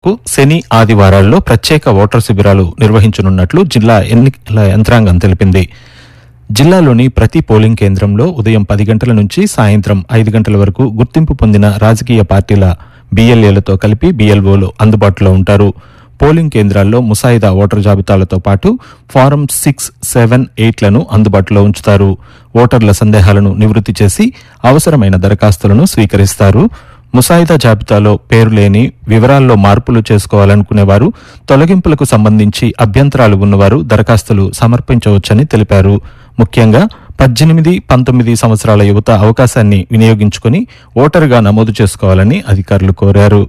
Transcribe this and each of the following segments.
రేపు శని ఆదివారాల్లో ప్రత్యేక ఓటర్ శిబిరాలు నిర్వహించనున్నట్లు జిల్లా ఎన్నికల యంత్రాంగం తెలిపింది జిల్లాలోని ప్రతి పోలింగ్ కేంద్రంలో ఉదయం పది గంటల నుంచి సాయంత్రం ఐదు గంటల వరకు గుర్తింపు పొందిన రాజకీయ పార్టీల బీఎల్ఏలతో కలిపి బీఎల్ఓలు అందుబాటులో ఉంటారు పోలింగ్ కేంద్రాల్లో ముసాయిదా ఓటర్ జాబితాలతో పాటు ఫారం సిక్స్ సెవెన్ ఎయిట్లను అందుబాటులో ఉంచుతారు ఓటర్ల సందేహాలను నివృత్తి చేసి అవసరమైన దరఖాస్తులను స్వీకరిస్తారు ముసాయిదా జాబితాలో పేరు లేని వివరాల్లో మార్పులు చేసుకోవాలనుకునేవారు తొలగింపులకు సంబంధించి అభ్యంతరాలు ఉన్నవారు దరఖాస్తులు సమర్పించవచ్చని తెలిపారు ముఖ్యంగా పద్దెనిమిది పంతొమ్మిది సంవత్సరాల యువత అవకాశాన్ని వినియోగించుకుని ఓటరుగా నమోదు చేసుకోవాలని అధికారులు కోరారు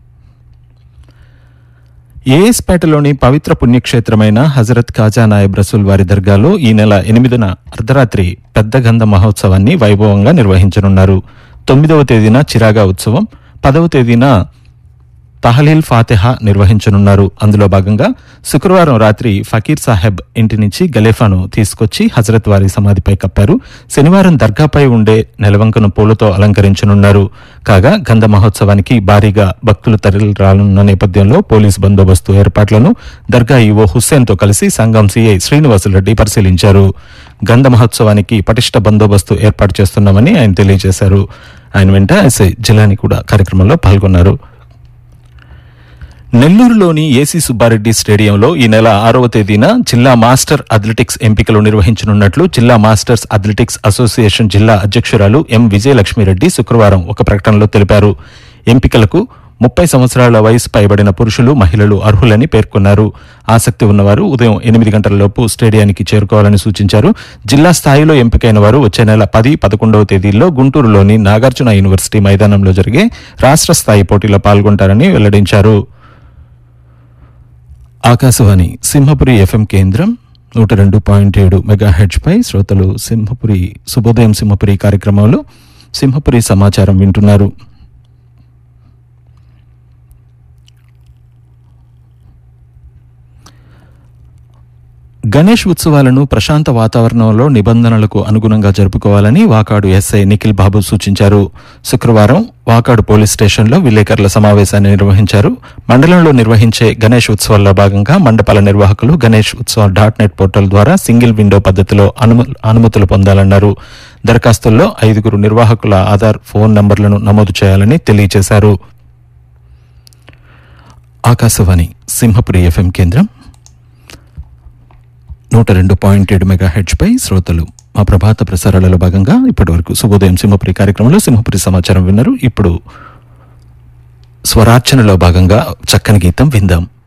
ఏఎస్పేటలోని పవిత్ర పుణ్యక్షేత్రమైన హజరత్ ఖాజా నాయబ్ రసూల్ వారి దర్గాలో ఈ నెల ఎనిమిదిన అర్ధరాత్రి పెద్ద గంధ మహోత్సవాన్ని వైభవంగా నిర్వహించనున్నారు తొమ్మిదవ తేదీన చిరాగా ఉత్సవం పదవ తేదీన తహలీల్ ఫాతిహా నిర్వహించనున్నారు అందులో భాగంగా శుక్రవారం రాత్రి ఫకీర్ సాహెబ్ ఇంటి నుంచి గలేఫాను తీసుకొచ్చి హజరత్ వారి సమాధిపై కప్పారు శనివారం దర్గాపై ఉండే నెలవంకను పూలతో అలంకరించనున్నారు కాగా గంధ మహోత్సవానికి భారీగా భక్తులు తరలి రానున్న నేపథ్యంలో పోలీస్ బందోబస్తు ఏర్పాట్లను దర్గా ఈవో హుస్సేన్తో కలిసి సంఘం సీఐ శ్రీనివాసులరెడ్డి పరిశీలించారు గంధ మహోత్సవానికి పటిష్ట బందోబస్తు ఏర్పాటు చేస్తున్నామని ఆయన తెలియజేశారు ఆయన వెంట ఎస్ఐ జిలాని కూడా కార్యక్రమంలో పాల్గొన్నారు నెల్లూరులోని ఏసీ సుబ్బారెడ్డి స్టేడియంలో ఈ నెల ఆరవ తేదీన జిల్లా మాస్టర్ అథ్లెటిక్స్ ఎంపికలు నిర్వహించనున్నట్లు జిల్లా మాస్టర్స్ అథ్లెటిక్స్ అసోసియేషన్ జిల్లా అధ్యక్షురాలు ఎం విజయలక్ష్మిరెడ్డి శుక్రవారం ఒక ప్రకటనలో తెలిపారు ఎంపికలకు ముప్పై సంవత్సరాల వయసు పైబడిన పురుషులు మహిళలు అర్హులని పేర్కొన్నారు ఆసక్తి ఉన్నవారు ఉదయం ఎనిమిది గంటలలోపు స్టేడియానికి చేరుకోవాలని సూచించారు జిల్లా స్థాయిలో ఎంపికైన వారు వచ్చే నెల పది పదకొండవ తేదీల్లో గుంటూరులోని నాగార్జున యూనివర్సిటీ మైదానంలో జరిగే రాష్ట్ర స్థాయి పోటీలో పాల్గొంటారని వెల్లడించారు ఆకాశవాణి సింహపురి ఎఫ్ఎం కేంద్రం నూట రెండు పాయింట్ ఏడు మెగా పై శ్రోతలు సింహపురి శుభోదయం సింహపురి కార్యక్రమంలో సింహపురి సమాచారం వింటున్నారు గణేష్ ఉత్సవాలను ప్రశాంత వాతావరణంలో నిబంధనలకు అనుగుణంగా జరుపుకోవాలని వాకాడు ఎస్ఐ నిఖిల్ బాబు సూచించారు శుక్రవారం వాకాడు పోలీస్ స్టేషన్లో విలేకరుల సమావేశాన్ని నిర్వహించారు మండలంలో నిర్వహించే గణేష్ ఉత్సవాల్లో భాగంగా మండపాల నిర్వాహకులు గణేష్ ఉత్సవ డాట్ నెట్ పోర్టల్ ద్వారా సింగిల్ విండో పద్ధతిలో అనుమ- అనుమతులు పొందాలన్నారు దరఖాస్తుల్లో ఐదుగురు నిర్వాహకుల ఆధార్ ఫోన్ నంబర్లను నమోదు చేయాలని తెలియజేశారు ఆకాశవాణి సింహపురి ఎఫ్ఎం కేంద్రం నూట రెండు పాయింట్ ఏడు మెగా పై శ్రోతలు మా ప్రభాత ప్రసారాలలో భాగంగా ఇప్పటివరకు శుభోదయం సింహపురి కార్యక్రమంలో సింహపురి సమాచారం విన్నారు ఇప్పుడు స్వరార్చనలో భాగంగా చక్కని గీతం విందాం